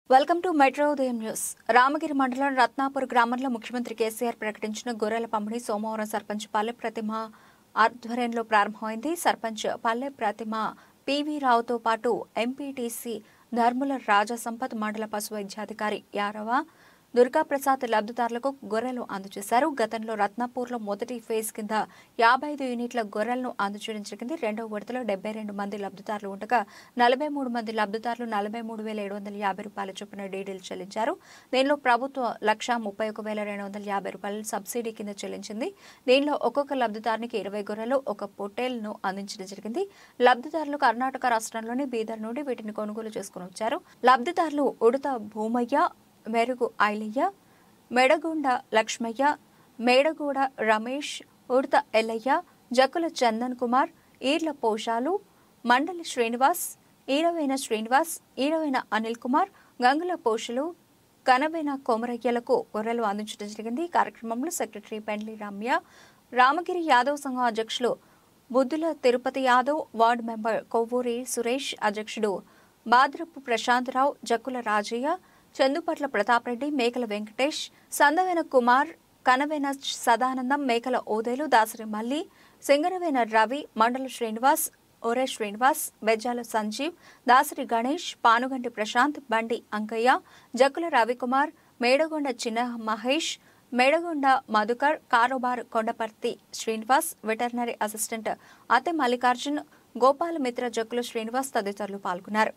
welcome to metro Udayam news Ramagiri మండలం రత్నాపూర్ గ్రామంలో ముఖ్యమంత్రి కేసీఆర్ ప్రకటించిన గొర్రెల పంపిణీ సోమవారం సర్పంచ్ పల్లె ప్రతిమ ఆధ్వర్యంలో ప్రారంభమైంది సర్పంచ్ పల్లె ప్రతిమ పివి రావుతో పాటు ఎంపీటీసీ ధర్ముల రాజా సంపత్ మండల పశు వైద్యాధికారి యారవ దుర్గాప్రసాద్ లబ్ధిదారులకు గొర్రెలు అందజేశారు గతంలో రత్నాపూర్లో మొదటి ఫేజ్ కింద యాభై ఐదు యూనిట్ల గొర్రెలను అందజేయడం జరిగింది రెండవ విడతలో డెబ్బై రెండు మంది లబ్ధిదారులు ఉండగా నలభై మూడు మంది లబ్ధిదారులు నలభై మూడు వేల ఏడు వందల యాభై రూపాయల చొప్పున డీడీలు చెల్లించారు దీనిలో ప్రభుత్వ లక్ష ముప్పై ఒక వేల రెండు వందల యాభై రూపాయలు సబ్సిడీ కింద చెల్లించింది దీనిలో ఒక్కొక్క లబ్ధిదారునికి ఇరవై గొర్రెలు ఒక పొట్టేల్ను అందించడం జరిగింది లబ్ధిదారులు కర్ణాటక రాష్ట్రంలోని బీదర్ నుండి వీటిని కొనుగోలు చేసుకుని వచ్చారు లబ్ధిదారులు ఉడత భూమయ్య మెరుగు ఐలయ్య మెడగుండ లక్ష్మయ్య మేడగూడ రమేష్ ఉడత ఎల్లయ్య జక్కుల చందన్ కుమార్ ఈర్ల పోషాలు మండలి శ్రీనివాస్ ఈరవైన శ్రీనివాస్ ఈరవైన అనిల్ కుమార్ గంగుల పోషులు కనవైన కొమరయ్యలకు గొర్రెలు అందించడం జరిగింది ఈ కార్యక్రమంలో సెక్రటరీ పెండ్లి రమ్య రామగిరి యాదవ్ సంఘం అధ్యక్షులు బుద్ధుల తిరుపతి యాదవ్ వార్డు మెంబర్ కొవ్వూరి సురేష్ అధ్యక్షుడు బాద్రపు ప్రశాంతరావు జక్కుల రాజయ్య చందుపట్ల ప్రతాప్ రెడ్డి మేకల వెంకటేష్ సందవేన కుమార్ కనవేన సదానందం మేకల ఓదేలు దాసరి మల్లి సింగరవేన రవి మండల శ్రీనివాస్ ఒరే శ్రీనివాస్ బెజ్జాల సంజీవ్ దాసరి గణేష్ పానుగంటి ప్రశాంత్ బండి అంకయ్య జక్కుల రవికుమార్ మేడగొండ చిన్న మహేష్ మేడగొండ మధుకర్ కారోబార్ కొండపర్తి శ్రీనివాస్ వెటర్నరీ అసిస్టెంట్ అతే మల్లికార్జున్ గోపాలమిత్ర జక్కుల శ్రీనివాస్ తదితరులు పాల్గొన్నారు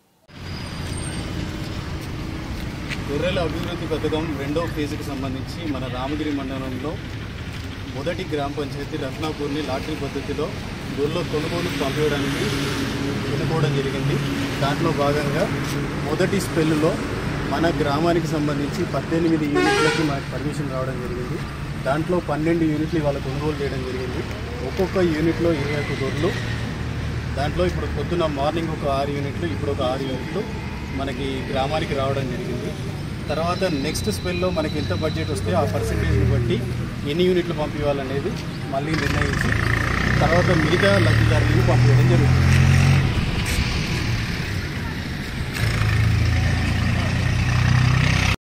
గొర్రెల అభివృద్ధి పథకం రెండో ఫేజ్కి సంబంధించి మన రామగిరి మండలంలో మొదటి గ్రామ పంచాయతీ రత్నాపూర్ని లాటరీ పద్ధతిలో గొర్రెల కొనుగోలు పంపించడానికి ఎన్నుకోవడం జరిగింది దాంట్లో భాగంగా మొదటి స్పెల్లో మన గ్రామానికి సంబంధించి పద్దెనిమిది యూనిట్లకి మనకు పర్మిషన్ రావడం జరిగింది దాంట్లో పన్నెండు యూనిట్లు ఇవాళ కొనుగోలు చేయడం జరిగింది ఒక్కొక్క యూనిట్లో ఇరవై ఒక్క గొర్రెలు దాంట్లో ఇప్పుడు పొద్దున్న మార్నింగ్ ఒక ఆరు యూనిట్లు ఇప్పుడు ఒక ఆరు యూనిట్లు మనకి గ్రామానికి రావడం జరిగింది తర్వాత నెక్స్ట్ స్పెల్లో మనకి ఎంత బడ్జెట్ వస్తే ఆ పర్సంటేజ్ని బట్టి ఎన్ని యూనిట్లు పంపించాలనేది మళ్ళీ నిర్ణయించి తర్వాత మిగతా లబ్ధిదారులను పంపించడం జరుగుతుంది